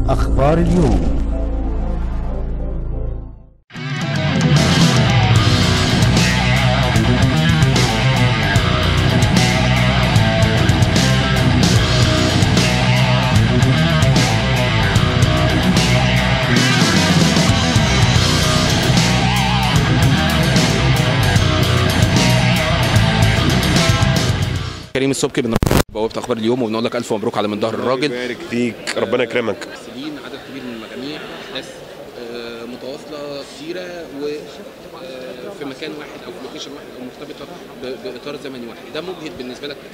أخبار اليوم كريم السبكي من بوابه اخبار اليوم وبنقول لك الف مبروك على من ظهر الراجل يبارك فيك ربنا يكرمك ممثلين عدد كبير من المجاميع احداث آه، متواصله كتيره وفي مكان واحد او في لوكيشن واحد او مرتبطه ب- باطار زمني واحد ده مجهد بالنسبه لك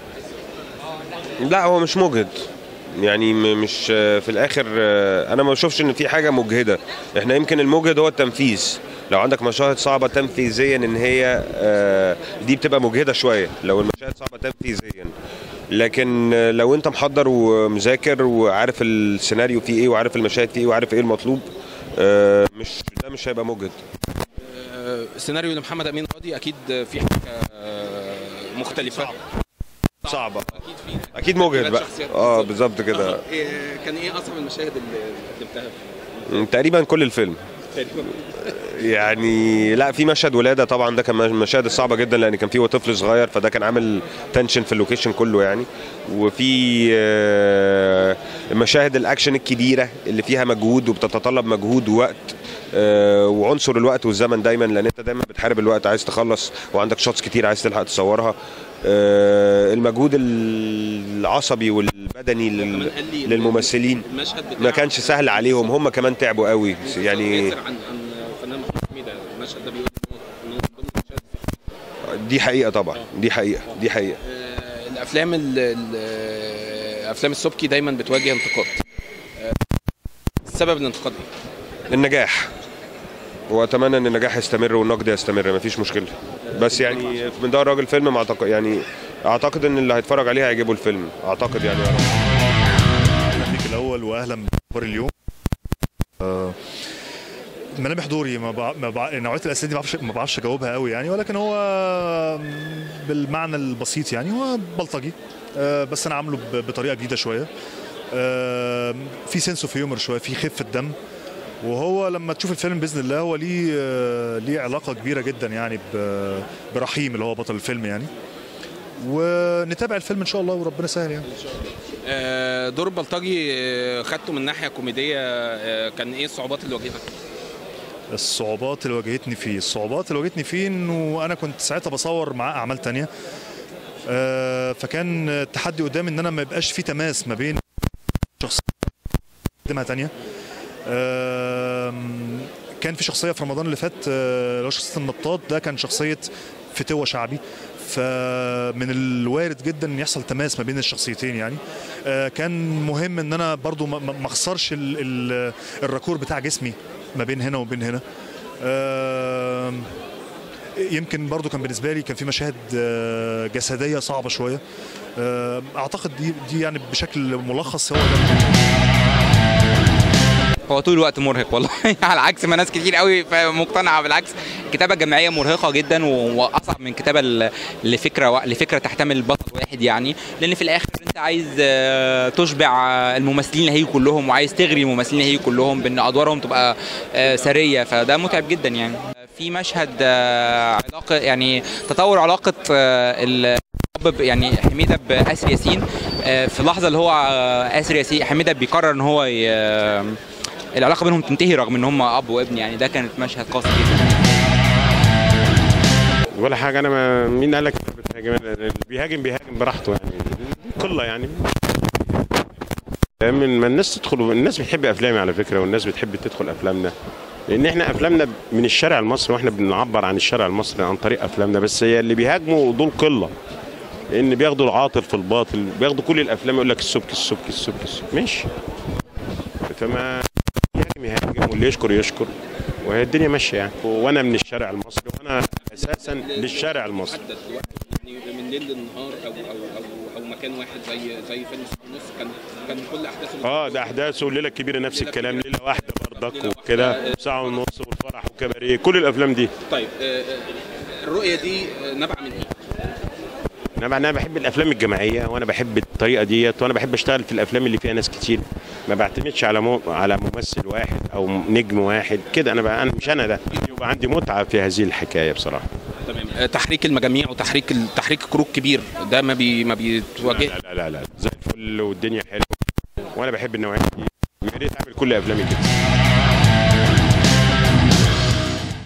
لا هو مش مجهد يعني م- مش آه، في الاخر آه، انا ما بشوفش ان في حاجه مجهده احنا يمكن المجهد هو التنفيذ لو عندك مشاهد صعبه تنفيذيا ان هي آه، دي بتبقى مجهده شويه لو المشاهد صعبه تنفيذيا لكن آه، لو انت محضر ومذاكر وعارف السيناريو فيه ايه وعارف المشاهد فيه ايه وعارف ايه المطلوب آه، مش ده مش هيبقى مجهد آه، السيناريو لمحمد امين راضي اكيد في حاجه آه، مختلفه صعبه اكيد في اكيد مجهد ثلاث بقى شخصيات اه بالظبط. بالظبط كده آه، كان ايه اصعب المشاهد اللي قدمتها تقريبا كل الفيلم تقريبا يعني لا في مشهد ولاده طبعا ده كان من المشاهد الصعبه جدا لان كان في هو طفل صغير فده كان عامل تنشن في اللوكيشن كله يعني وفي آه، مشاهد الاكشن الكبيره اللي فيها مجهود وبتتطلب مجهود ووقت آه، وعنصر الوقت والزمن دايما لان انت دايما بتحارب الوقت عايز تخلص وعندك شوتس كتير عايز تلحق تصورها آه، المجهود العصبي والبدني لل- كمان قال لي للممثلين المشهد بتاع ما كانش سهل عليهم هم كمان تعبوا قوي يعني ياسر عن عن فنان محمود حميده المشهد ده بيقول إن هو من ضمن المشاهد دي حقيقه طبعا دي حقيقه دي حقيقه آه، الافلام ال- ال- افلام السبكي دايما بتواجه انتقاد آه، سبب الانتقاد ايه؟ النجاح واتمنى ان النجاح يستمر والنقد يستمر مفيش مشكله بس يعني من ده الراجل فيلم ما اعتقد يعني اعتقد ان اللي هيتفرج عليه هيعجبه الفيلم اعتقد يعني يا رب اهلا بيك الاول واهلا باخبار اليوم آه، ملامح دوري ما بع... ما بع... نوعيه الاسئله دي ما بعرفش ما بعرفش اجاوبها قوي يعني ولكن هو بالمعنى البسيط يعني هو بلطجي آه، بس انا عامله ب... بطريقه جديده شويه آه، في سنس اوف هيومر شويه في خفه دم وهو لما تشوف الفيلم باذن الله هو ليه آه، ليه علاقه كبيره جدا يعني ب... برحيم اللي هو بطل الفيلم يعني ونتابع الفيلم ان شاء الله وربنا سهل يعني آه، دور البلطجي آه، خدته من ناحيه كوميديه آه، كان ايه الصعوبات اللي واجهتك؟ الصعوبات اللي واجهتني فيه الصعوبات اللي واجهتني فيه انه انا كنت ساعتها بصور معاه اعمال تانية آه، فكان التحدي قدامي ان انا ما يبقاش في تماس ما بين شخصيه قدمها تانية آم، كان في شخصيه في رمضان اللي فات آه، اللي هو شخصيه النطاط ده كان شخصيه فتوة شعبي فمن الوارد جدا ان يحصل تماس ما بين الشخصيتين يعني آه، كان مهم ان انا برضو ما- ما ما اخسرش ال- ال- الراكور بتاع جسمي ما بين هنا وبين هنا آم، يمكن برضو كان بالنسبه لي كان في مشاهد آه، جسديه صعبه شويه آم، اعتقد دي دي يعني بشكل ملخص هو ده هو طول الوقت مرهق والله على عكس ما ناس كتير قوي مقتنعه بالعكس الكتابه الجماعيه مرهقه جدا و- واصعب من كتابه ل- لفكره وا- لفكره تحتمل بطل واحد يعني لان في الاخر انت عايز آه، تشبع آه، الممثلين اللي هيجوا كلهم وعايز تغري الممثلين اللي هيجوا كلهم بان ادوارهم تبقى آه، سريه فده متعب جدا يعني في مشهد آه، علاقه يعني تطور علاقه آه، ال- ب- يعني حميده باسر ياسين آه، في اللحظه اللي هو آه، اسر ياسين حميده بيقرر ان هو ي- العلاقه بينهم تنتهي رغم ان هم اب وابن يعني ده كانت مشهد قاسي جدا ولا حاجه انا ما مين قال لك بتهاجم اللي بيهاجم بيهاجم براحته يعني كلها يعني من ما الناس تدخل الناس بتحب افلامي على فكره والناس بتحب تدخل افلامنا لان احنا افلامنا من الشارع المصري واحنا بنعبر عن الشارع المصري عن طريق افلامنا بس هي اللي بيهاجموا دول قله لان بياخدوا العاطل في الباطل بياخدوا كل الافلام يقول لك السبك السبك السبك السبك ماشي فما يهاجم يهاجم واللي يشكر يشكر وهي الدنيا ماشيه يعني وانا من الشارع المصري وانا اساسا للشارع المصري محدد لوقت يعني من ليل للنهار او او او او مكان واحد زي زي فيلم ساعه ونص كان كان كل احداثه اه ده احداث والليله الكبيره نفس الكلام ليله واحده برضك وكده ساعه ونص والفرح وكباريه كل الافلام دي طيب آه، آه، الرؤيه دي آه، نابعه من ايه؟ انا انا بحب الافلام الجماعيه وانا بحب الطريقه ديت وانا بحب اشتغل في الافلام اللي فيها ناس كتير ما بعتمدش على مو... على ممثل واحد او نجم واحد كده انا بقى انا مش انا ده يبقى عندي متعه في هذه الحكايه بصراحه تمام آه، تحريك المجاميع وتحريك ال- تحريك كروك كبير ده ما بي ما لا بيتواجه لا لا لا, لا. زي الفل والدنيا حلوه وانا بحب النوعيه دي ويا ريت اعمل كل افلامي كده